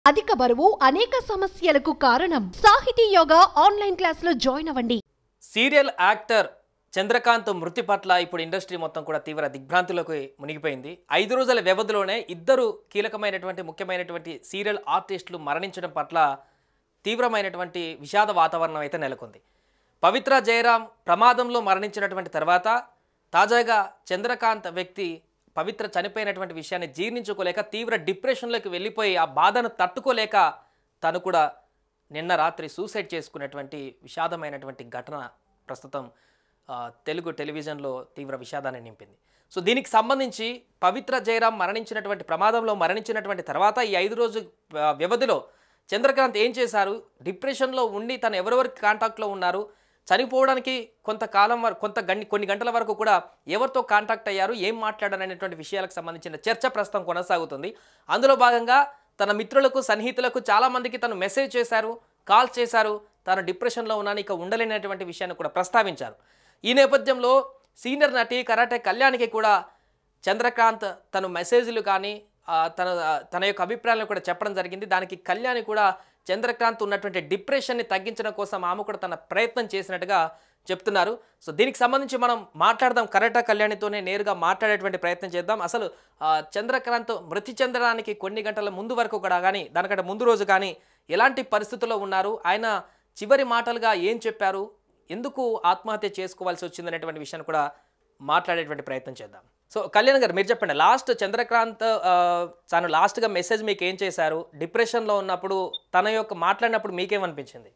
అధిక బరువు అనేక సమస్యలకు కారణం సాహితీ యోగా ఆన్లైన్ క్లాసులో జాయిన్ అవ్వండి సీరియల్ యాక్టర్ చంద్రకాంత్ మృతి పట్ల ఇప్పుడు ఇండస్ట్రీ మొత్తం కూడా తీవ్ర దిగ్భ్రాంతిలోకి మునిగిపోయింది ఐదు రోజుల వ్యవధిలోనే ఇద్దరు కీలకమైనటువంటి ముఖ్యమైనటువంటి సీరియల్ ఆర్టిస్టులు మరణించడం పట్ల తీవ్రమైనటువంటి విషాద వాతావరణం అయితే నెలకొంది పవిత్ర జయరాం ప్రమాదంలో మరణించినటువంటి తర్వాత తాజాగా చంద్రకాంత్ వ్యక్తి పవిత్ర చనిపోయినటువంటి విషయాన్ని జీర్ణించుకోలేక తీవ్ర డిప్రెషన్లోకి వెళ్ళిపోయి ఆ బాధను తట్టుకోలేక తను కూడా నిన్న రాత్రి సూసైడ్ చేసుకున్నటువంటి విషాదమైనటువంటి ఘటన ప్రస్తుతం ఆ, తెలుగు టెలివిజన్లో తీవ్ర విషాదాన్ని నింపింది సో దీనికి సంబంధించి పవిత్ర జయరాం మరణించినటువంటి ప్రమాదంలో మరణించినటువంటి తర్వాత ఈ ఐదు రోజు ఆ, వ్యవధిలో చంద్రకాంత్ ఏం చేశారు డిప్రెషన్లో ఉండి తను ఎవరెవరికి కాంటాక్ట్లో ఉన్నారు చనిపోవడానికి కొంతకాలం వరకు కొంత గండి కొన్ని గంటల వరకు కూడా ఎవరితో కాంటాక్ట్ అయ్యారు ఏం మాట్లాడారు అనేటువంటి విషయాలకు సంబంధించిన చర్చ ప్రస్తుతం కొనసాగుతుంది అందులో భాగంగా తన మిత్రులకు సన్నిహితులకు చాలామందికి తను మెసేజ్ చేశారు కాల్ చేశారు తాను డిప్రెషన్లో ఉన్నాను ఇక ఉండలేనటువంటి విషయాన్ని కూడా ప్రస్తావించారు ఈ నేపథ్యంలో సీనియర్ నటి కరాటే కళ్యాణ్కి కూడా చంద్రకాంత్ తను మెసేజ్లు కానీ ఆ, తన ఆ, తన యొక్క అభిప్రాయాలను కూడా చెప్పడం జరిగింది దానికి కళ్యాణి కూడా చంద్రకాంత్ ఉన్నటువంటి డిప్రెషన్ని తగ్గించడం కోసం ఆమె కూడా తన ప్రయత్నం చేసినట్టుగా చెప్తున్నారు సో దీనికి సంబంధించి మనం మాట్లాడదాం కరాటే కళ్యాణితోనే నేరుగా మాట్లాడేటువంటి ప్రయత్నం చేద్దాం అసలు ఆ, చంద్రకాంత్ మృతి చెందడానికి కొన్ని గంటల ముందు వరకు కూడా కానీ దానికంటే ముందు రోజు కానీ ఎలాంటి పరిస్థితుల్లో ఉన్నారు ఆయన చివరి మాటలుగా ఏం చెప్పారు ఎందుకు ఆత్మహత్య చేసుకోవాల్సి వచ్చిందనేటువంటి విషయాన్ని కూడా మాట్లాడేటువంటి ప్రయత్నం చేద్దాం సో కళ్యాణ్ గారు మీరు చెప్పండి లాస్ట్ చంద్రకాంత్ ఆ, తను లాస్ట్గా మెసేజ్ మీకు ఏం చేశారు డిప్రెషన్లో ఉన్నప్పుడు తన యొక్క మాట్లాడినప్పుడు మీకేమనిపించింది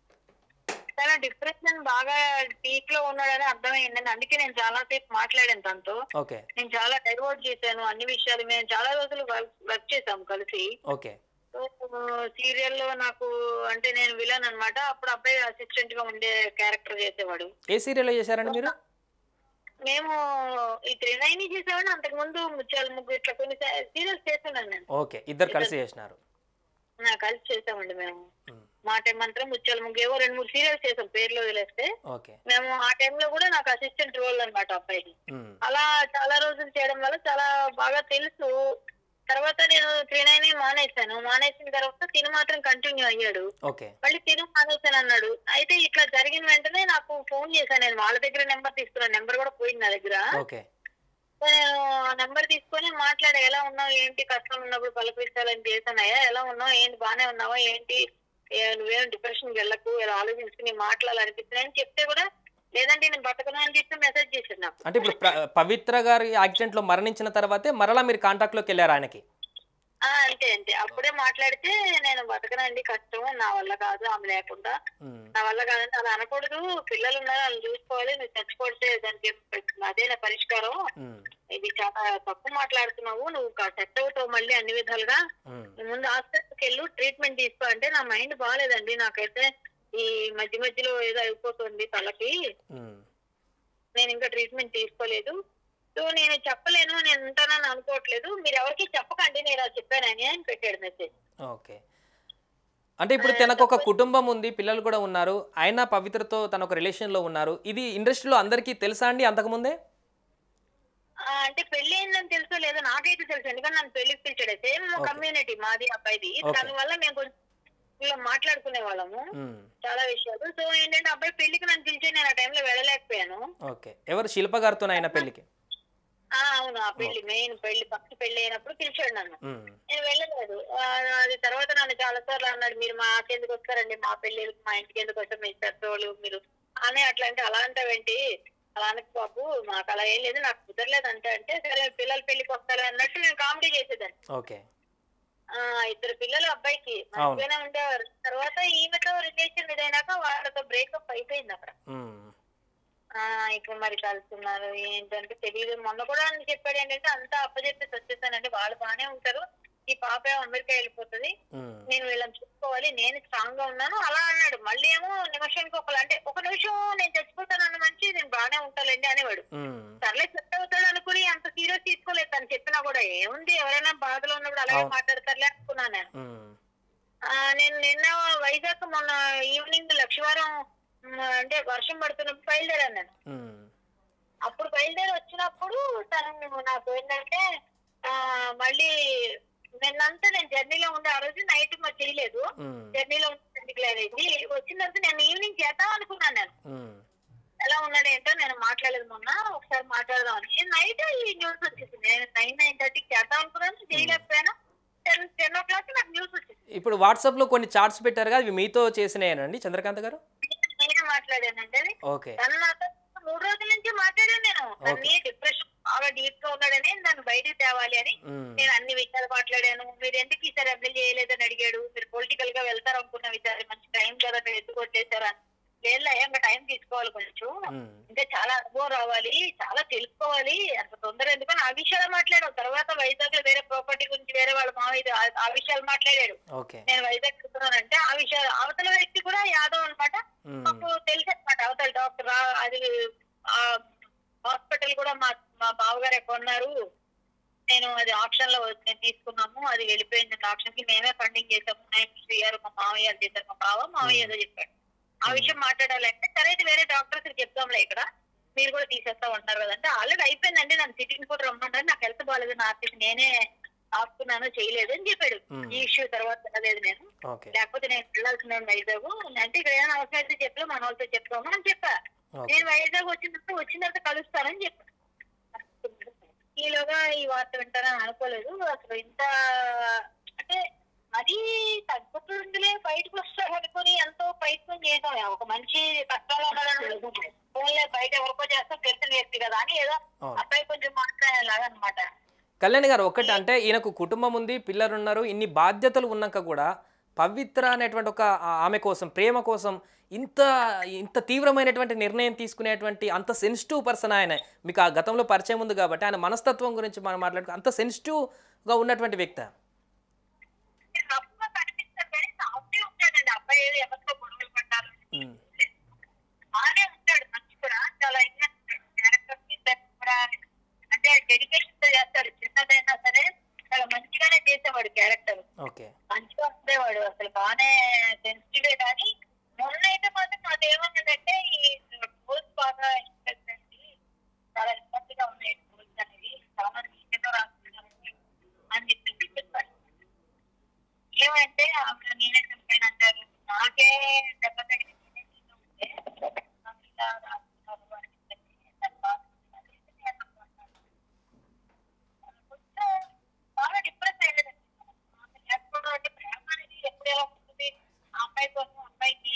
తన డిప్రెషన్ బాగా పీక్ లో ఉన్నాడని అర్థమైంది అందుకే నేను చాలా సేపు మాట్లాడాను తనతో ఓకే నేను చాలా డైవర్ట్ చేశాను అన్ని విషయాలు మేము చాలా రోజులు వర్క్ చేసాం కలిసి ఓకే సీరియల్ లో నాకు అంటే నేను విలన్ అన్నమాట అప్పుడు అబ్బాయి అసిస్టెంట్ గా ఉండే క్యారెక్టర్ చేసేవాడు ఏ సీరియల్లో చేశారండి మీరు మేము ఈ త్రినైని చేసేవాడిని అంతకు ముందు ముత్యాల ముగ్గు ఇట్లా కొన్ని సీరియల్స్ చేస్తున్నాను నేను ఓకే ఇద్దరు కలిసి చేసినారు నా కలిసి చేసామండి మేము మ్, మాట మంత్రం ముత్యాల ముగ్గు ఏవో రెండు మూడు సీరియల్స్ చేసాం పేర్లు వదిలేస్తే ఓకే మేము ఆ టైంలో కూడా నాకు అసిస్టెంట్ రోల్ అన్నమాట అబ్బాయికి మ్, అలా చాలా రోజులు చేయడం వల్ల చాలా బాగా తెలుసు తర్వాత నేను త్రినైని మానేశాను మానేసిన తర్వాత తిను మాత్రం కంటిన్యూ అయ్యాడు ఓకే మళ్ళీ తిను మానేశాను అన్నాడు అయితే ఇట్లా జరిగిన వెంటనే నాకు ఫోన్ చేశాను నేను వాళ్ళ దగ్గర నెంబర్ తీసుకున్నాను నెంబర్ కూడా పోయింది నా దగ్గర ఓకే సో నేను ఆ నెంబర్ తీసుకొని మాట్లాడా ఎలా ఉన్నావు ఏంటి కష్టం ఉన్నప్పుడు పలకరించాలని చేశానయ్యా ఎలా ఉన్నావు ఏంటి బానే ఉన్నావా ఏంటి ఏ, నువ్వేం డిప్రెషన్ వెళ్ళకు ఇలా ఆలోచించుకుని మాట్లాడాలనిపిస్తున్నాయని చెప్తే కూడా లేదంటే నేను బతకను అని చెప్పి మెసేజ్ చేశాడు నాకు అంటే ఇప్పుడు ప్ర- పవిత్ర గారి యాక్సిడెంట్లో మరణించిన తర్వాతే మరలా మీరు కాంటాక్ట్లోకి వెళ్ళారు ఆయనకి ఆ, అంతే అంతే అప్పుడే మాట్లాడితే నేను బతకనండి కష్టం నా వల్ల కాదు ఆమె లేకుండా మ్, నా వల్ల కాదంటే అలా అనకూడదు పిల్లలు ఉన్నారు వాళ్ళని చూసుకోవాలి నువ్వు చచ్చిపోతే దానికి అదే నా పరిష్కారం మ్, ఇది చాలా తప్పు మాట్లాడుతున్నావు నువ్వు సెట్ అవుతావు మళ్ళీ అన్ని విధాలుగా మ్, నువ్వు ముందు హాస్పిటల్కి వెళ్ళు ట్రీట్మెంట్ తీసుకో అంటే నా మైండ్ బాగాలేదండి నాకైతే ఈ మధ్య మధ్యలో ఏదో అయిపోతుంది తలకి మ్. నేను ఇంకా ట్రీట్మెంట్ తీసుకోలేదు సో నేను చెప్పలేను నేను ఉంటానని అనుకోవట్లేదు మీరు ఎవరికి చెప్పకండి నేను అది చెప్పానని అని పెట్టాడు మెసేజ్ ఓకే అంటే ఇప్పుడు తనకు ఒక కుటుంబం ఉంది పిల్లలు కూడా ఉన్నారు ఆయన పవిత్రతో తన ఒక రిలేషన్లో ఉన్నారు ఇది ఇండస్ట్రీలో అందరికీ తెలుసా అండి అంతకుముందే ఆ, అంటే పెళ్లి అయిందని తెలుసో లేదో నాకైతే తెలుసు ఎందుకంటే నన్ను పెళ్లికి పిలిచాడు సేమ్ కమ్యూనిటీ మాది అబ్బాయిది Okay. దాని వల్ల మేము కొంచెం ఇలా మాట్లాడుకునే వాళ్ళము మ్, చాలా విషయాలు సో ఏంటంటే అబ్బాయి పెళ్లికి నన్ను పిలిచి నేను ఆ టైంలో వెళ్ళలేకపోయాను ఓకే ఎవరు శిల్ప గారితో ఆయన పెళ్ళికి ఆ అవును ఆ పెళ్లి మెయిన్ పెళ్లి ఫస్ట్ పెళ్లి అయినప్పుడు పిలిచాడు నన్ను మ్, నేను వెళ్ళలేదు ఆ, అది తర్వాత నన్ను చాలా సార్లు అన్నాడు మీరు మాకు ఎందుకు వస్తారండి మా పెళ్లి మా ఇంటికి ఎందుకు వస్తారు మీ పెద్దోళ్ళు మీరు అని అట్లా అంటే అలా అంటావేంటి అలా అనకు బాబు మాకు అలా ఏం లేదు నాకు కుదరలేదు అంటే అంటే సరే పిల్లల పెళ్లికి వస్తారు అన్నట్టు నేను కామెడీ చేసేదాన్ని ఓకే ఆ ఇద్దరు పిల్లలు అబ్బాయికి మంచిగానే ఉండేవారు తర్వాత ఈమెతో రిలేషన్ ఇదైనాక వాళ్ళతో బ్రేకప్ అయిపోయింది అక్కడ మ్, ఆ ఇప్పుడు మరి కలుస్తున్నారు ఏంటంటే తెలియదు మొన్న కూడా అని చెప్పాడు ఏంటంటే అంతా అప్పచెప్పేసి వచ్చేసానంటే వాళ్ళు బాగానే ఉంటారు ఈ పాప ఏమో అమెరికా వెళ్ళిపోతుంది మ్, నేను వీళ్ళని చూసుకోవాలి నేను స్ట్రాంగ్ గా ఉన్నాను అలా అన్నాడు మళ్ళీ ఏమో నిమిషానికి ఒకళ్ళు అంటే ఒక నిమిషం నేను చచ్చిపోతాను అన్న మంచి నేను బాగానే ఉంటానండి అనేవాడు మ్, సర్లే సెట్ అవుతాడు అనుకుని అంత సీరియస్ తీసుకోలేదు తను చెప్పినా కూడా ఏముంది ఎవరైనా బాధలో ఉన్నప్పుడు అలాగే అవును. మాట్లాడతారులే అనుకున్నాను నేను మ్, ఆ, నేను నిన్న వైజాగ్ మొన్న ఈవినింగ్ లక్షవారం మ్, అంటే వర్షం పడుతున్నప్పుడు బయలుదేరాను నేను మ్, అప్పుడు బయలుదేరి వచ్చినప్పుడు తను నాకు ఏంటంటే ఆ, మళ్ళీ నిన్నంతా నేను జర్నీలో ఉండే ఆ రోజు నైట్ మరి చేయలేదు ఉమ్, జర్నీలో డిక్లేర్ అయింది వచ్చిన తర్వాత నేను ఈవినింగ్ చేద్దాం అనుకున్నాను నేను ఉమ్, ఎలా ఉన్నాడు ఏంటో నేను మాట్లాడలేదు మొన్న ఒకసారి మాట్లాడదామని నైట్ ఈ న్యూస్ వచ్చేసింది నేను నైన్ నైన్ థర్టీకి చేద్దాం అనుకున్నాను చేయలేకపోయాను టెన్ టెన్ ఓ క్లాక్ నాకు న్యూస్ వచ్చింది ఇప్పుడు వాట్సాప్లో కొన్ని చార్ట్స్ పెట్టారు కదా అవి మీతో చేసినాయేనండి చంద్రకాంత్ గారు నేనే మాట్లాడానంటే ఓకే తను నాతో మూడు రోజుల నుంచి మాట్లాడాను నేను తన్ని డిప్రెషన్ బాగా డీప్ గా ఉన్నాడని నన్ను బయటికి తేవాలి అని ఉమ్, నేను అన్ని విషయాలు మాట్లాడాను మీరు ఎందుకు ఈసారి అప్లై చేయలేదని అడిగాడు మీరు పొలిటికల్ గా వెళ్తారు అనుకున్న విచారి మంచి టైం కదా మీరు ఎందుకు వచ్చేసారా లేదు ఇంకా టైం తీసుకోవాలి కొంచెం ఉమ్, ఇంకా చాలా అనుభవం రావాలి చాలా తెలుసుకోవాలి అంత తొందర ఎందుకని ఆ విషయాలు మాట్లాడాడు తర్వాత వైజాగ్ లో వేరే ప్రాపర్టీ గురించి వేరే వాళ్ళ మావయ్య ఆ- ఆ విషయాలు మాట్లాడాడు ఓకే నేను వైజాగ్ వెళ్తున్నానంటే ఆ విషయాలు అవతల వ్యక్తి కూడా యాదవ్ అనమాట ఉమ్, మాకు తెలుసు అనమాట అవతల డాక్టర్ అది ఆ హాస్పిటల్ కూడా మా మా బావగారు కొన్నారు నేను అది ఆప్షన్ లో నేను తీసుకున్నాము అది వెళ్ళిపోయింది ఆప్షన్ కి మేమే ఫండింగ్ చేసాము నైన్ శ్రీగారు మా మావయ్య అది చేశారు మా బావ మావయ్య ఏదో చెప్పాడు ఆ విషయం మాట్లాడాలంటే సరే అయితే వేరే డాక్టర్స్ చెప్తాంలే ఇక్కడ మీరు కూడా తీసేస్తా ఉంటారు కదంటే ఆల్రెడీ అయిపోయిందండి నన్ను సిట్టింగ్ కూడా రమ్మంటారు నాకు హెల్త్ బాగాలేదు నా ఆర్టిస్ట్ నేనే ఆపుకున్నాను చేయలేదు అని చెప్పాడు Hmm. ఈ ఇష్యూ తర్వాత వెళ్ళలేదు నేను ఓకే లేకపోతే నేను వెళ్ళాల్సిన వైజాగ్ అంటే ఇక్కడ ఏమైనా అవసరం అయితే చెప్పలే మన వాళ్ళతో చెప్తాము అని చెప్పా ఓకే నేను వైజాగ్ వచ్చినప్పుడు వచ్చిన తర్వాత కలుస్తానని చెప్పా ఈలోగా ఈ వార్త వింటానని అనుకోలేదు అసలు ఇంత అంటే మరీ తగ్గుతుందిలే బయటకు వస్తాడు అనుకుని ఎంతో ప్రయత్నం చేసాం ఒక మనిషి కష్టాలు ఉన్నాడని ఫోన్లే బయట ఎవరికో చేస్తాం తెలిసిన వ్యక్తి కదా అని ఏదో అవును. అబ్బాయి కొంచెం మాట్లాడేలాగా అనమాట కళ్యాణ్ గారు ఒకటి అంటే ఈయనకు కుటుంబం ఉంది పిల్లలు ఉన్నారు ఇన్ని బాధ్యతలు ఉన్నాక కూడా పవిత్ర అనేటువంటి ఒక ఆ- ఆమె కోసం ప్రేమ కోసం ఇంత ఇంత తీవ్రమైనటువంటి నిర్ణయం తీసుకునేటువంటి అంత సెన్సిటివ్ పర్సన్ ఆయన మీకు ఆ గతంలో పరిచయం ఉంది కాబట్టి ఆయన మనస్తత్వం గురించి మనం మాట్లాడుకో అంత సెన్సిటివ్గా ఉన్నటువంటి వ్యక్తి రఫ్గా కనిపిస్తారు కానీ సాఫ్ట్గా ఉంటాడండి అబ్బాయి ఏదో ఎవరితో గొడవలు పడ్డారు ఉమ్, బాగానే ఉంటాడు మంచి కూడా చాలా ఇంకా క్యారెక్టర్ ఫీడ్బ్యాక్ కూడా అంటే డెడికేషన్ తో చేస్తాడు చిన్నదైనా సరే చాలా మంచిగానే చేసేవాడు క్యారెక్టర్ ఓకే మంచిగా ఉండేవాడు అసలు బాగానే సెన్సిటివ్ కానీ మొన్న అయితే మాత్రం నాకు ఏమన్నదంటే ఈ టూల్స్ బాగా ఇంట్రెస్ట్ అండి చాలా ఇబ్బందిగా ఉన్నాయి టూల్స్ అనేవి చాలా నీట్గా రాస్తున్నాను అని చెప్పి చెప్పాడు ఏమంటే ఆమె నేనే చంపాను అంటారు నాకే దెబ్బ తగిలింది నేను ఉంటే నాకు ఇలా రాస్తున్నారు అని చెప్పి నాకు బాధ ఉంది. నేను అనుకున్నాను. కొంచెం బాగా డిప్రెస్ అయ్యేది ఎప్పుడు అంటే ప్రేమ అనేది ఎప్పుడు ఎలా ఉంటుంది ఆ అమ్మాయి కోసం అబ్బాయికి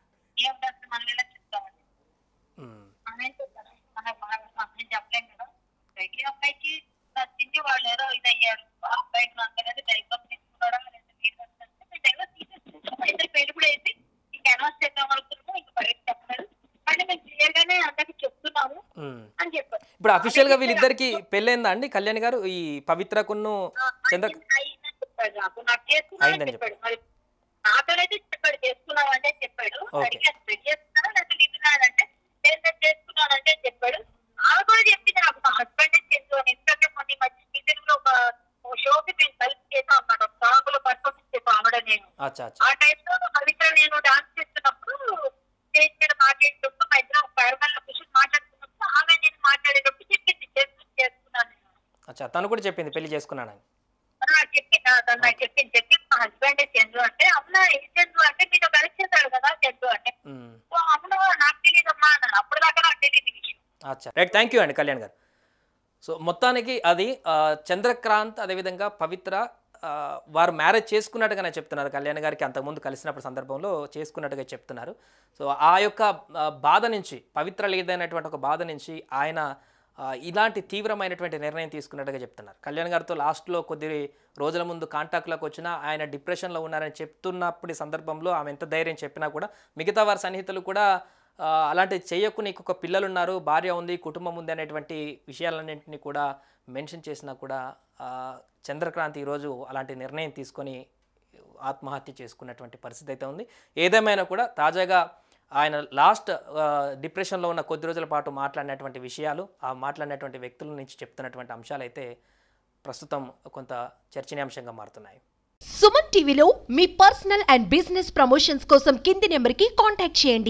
ఏం చేస్తే మనం ఎలా చెప్తామండి ఉమ్, మనం చెప్తాను మన మనం చెప్పలేం కదా ప్రతి అబ్బాయికి నచ్చింది వాళ్ళు ఏదో ఇది అయ్యారు ఆ అబ్బాయికి నచ్చలేదు డైవర్స్ తీసుకున్నాడా లేదా డైవర్స్ తీసేసుకుంటాం ఇద్దరు పెళ్లి కూడా అయితే ఇంక అనౌన్స్ చేద్దాం అనుకున్నాము ఇంక బయట చెప్పలేదు అంటే మేము క్లియర్ గానే అందరికి చెప్తున్నాము ఉమ్. అని చెప్పారు ఇప్పుడు అఫీషియల్గా వీళ్ళిద్దరికి పెళ్ళైందా అండి కళ్యాణ్ గారు ఈ పవిత్రకును చంద్ర అయిందని చెప్పాడు నాకు నాకు చేసుకున్నా అయిందని చెప్పాడు మరి నాతోనైతే చెప్పాడు చేసుకున్నావు అంటే చెప్పాడు Okay. అడిగాను పెళ్లి చేసుకున్నా లేకపోతే ఇస్తున్నానంటే లేదు నేను చేసుకున్నానంటే చెప్పాడు ఆమె కూడా చెప్పింది నాకు మా హస్బెండ్ చేస్తూ ఇన్స్టాగ్రామ్ కొన్ని మధ్య సీజన్ లో ఒక ఒక షోకి మేము కలిసి చేసాం అన్నమాట ఒక సాంగ్ లో పర్ఫార్మెన్స్ చేసాం ఆవిడ నేను అచ్చా ఆ అచ్చా టైంలో పవిత్ర నేను డాన్స్ చేస్తున్నప్పుడు స్టేజ్ మీద మాట్లాడేటప్పుడు మా ఇద్దరం పైరమల్ల కూర్చొని మాట్లాడుతున్నప్పుడు ఆమె నేను మాట్లాడేటప్పుడు చెప్పింది చేసుకుని చేసుకున్నాను నేను అచ్చా తను కూడా చెప్పింది పెళ్లి చేసుకున్నానని నాకు చెప్పింది ఆ తను నాకు చెప్పింది చెప్పి మా హస్బెండ్ చంద్రు అంటే అమ్మ ఏ చంద్రు అంటే మీతో కలిసి చేశాడు కదా చంద్రు అంటే ఉమ్. ఓ అవును నాకు తెలియదమ్మా అన్నాను అప్పుడు దాకా నాకు తెలియదు ఈ విషయం అచ్చా రైట్ థ్యాంక్ యూ అండి కళ్యాణ్ గారు సో మొత్తానికి అది ఆ, చంద్రక్రాంత్ అదేవిధంగా పవిత్ర ఆ, వారు మ్యారేజ్ చేసుకున్నట్టుగానే చెప్తున్నారు కళ్యాణ్ గారికి అంతకుముందు కలిసినప్పుడు సందర్భంలో చేసుకున్నట్టుగా చెప్తున్నారు సో ఆ యొక్క ఆ, బాధ నుంచి పవిత్ర లేదనేటువంటి ఒక బాధ నుంచి ఆయన ఆ, ఇలాంటి తీవ్రమైనటువంటి నిర్ణయం తీసుకున్నట్టుగా చెప్తున్నారు కళ్యాణ్ గారితో లాస్ట్లో కొద్ది రోజుల ముందు కాంటాక్ట్లోకి వచ్చినా ఆయన డిప్రెషన్లో ఉన్నారని చెప్తున్నప్పుడు సందర్భంలో ఆమె ఎంత ధైర్యం చెప్పినా కూడా మిగతా వారి సన్నిహితులు కూడా ఆ, అలాంటివి చేయకు నీకు ఒక పిల్లలు ఉన్నారు భార్య ఉంది కుటుంబం ఉంది అనేటువంటి విషయాలన్నింటినీ కూడా మెన్షన్ చేసినా కూడా ఆ, చంద్రక్రాంతి ఈరోజు అలాంటి నిర్ణయం తీసుకొని ఆత్మహత్య చేసుకున్నటువంటి పరిస్థితి అయితే ఉంది ఏదేమైనా కూడా తాజాగా ఆయన లాస్ట్ డిప్రెషన్లో ఉన్న కొద్ది రోజుల పాటు మాట్లాడినటువంటి విషయాలు ఆ మాట్లాడినటువంటి వ్యక్తుల నుంచి చెప్తున్నటువంటి అంశాలు అయితే ప్రస్తుతం కొంత చర్చనీయాంశంగా మారుతున్నాయి సుమన్ టీవీలో మీ పర్సనల్ అండ్ బిజినెస్ ప్రమోషన్స్ కోసం కింది నెంబర్కి కాంటాక్ట్ చేయండి